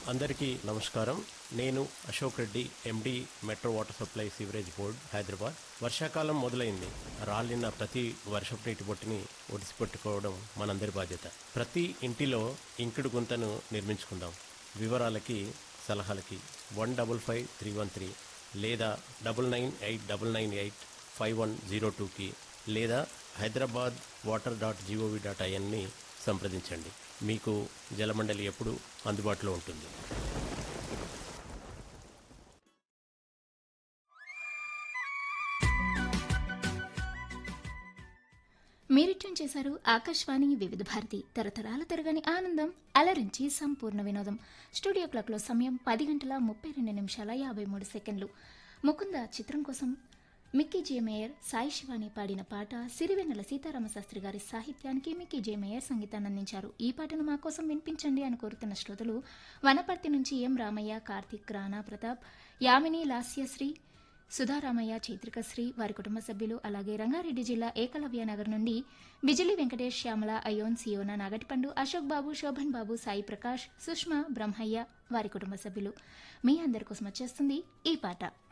అందరికీ నమస్కారం నేను Ashok Reddy MD metro water supply sewerage board Hyderabad వర్షాకాలం మొదలైంది రాలిన ప్రతి వర్షపు నీటి బొట్టుని ఒడిసిపెట్టుకోవడం మనందరి బాధ్యత ప్రతి ఇంటిలో ఇంకుడు గుంతను నిర్మించుకుందాం వివరాలకి సలహాలకి one double five three one three లేదా double nine eight double nine eight five one zero టూకి లేదా Hyderabad water dot GOV dot ఐఎన్ని సంప్రదించండి మీకు జలమండలి ఎప్పుడు అందుబాటులో ఉంటుంది మీరు ట్యూన్ చేశారు ఆకాశవాణి వివిధ భారతి తరతరాల తరగని ఆనందం అలరించి సంపూర్ణ వినోదం స్టూడియో క్లాక్లో సమయం పది గంటల ముప్పై రెండు నిమిషాల యాభై మూడు సెకండ్లు ముకుంద చిత్రం కోసం Mickey J Meyer Sai Shivani పాడిన పాట సిరివెన్నెల సీతారామశాస్త్రి గారి సాహిత్యానికి మిక్కీ జే మేయర్ సంగీతాన్ని అందించారు ఈ పాటను మా కోసం వినిపించండి అని కోరుతున్న శ్రోతలు వనపర్తి నుంచి ఎం రామయ్య కార్తిక్ రాణా ప్రతాప్ యామిని లాస్యశ్రీ సుధారామయ్య చైత్రికశ్రీ వారి కుటుంబ సభ్యులు అలాగే రంగారెడ్డి జిల్లా ఏకలవ్య నగర్ నుండి బిజిలి వెంకటేష్ శ్యామల అయోన్ సియోనా నాగటిపండు అశోక్ బాబు శోభన్ బాబు సాయి ప్రకాష్ సుష్మా బ్రహ్మయ్య వారి కుటుంబ సభ్యులు మీ అందరి కోసం వచ్చేస్తుంది ఈ పాట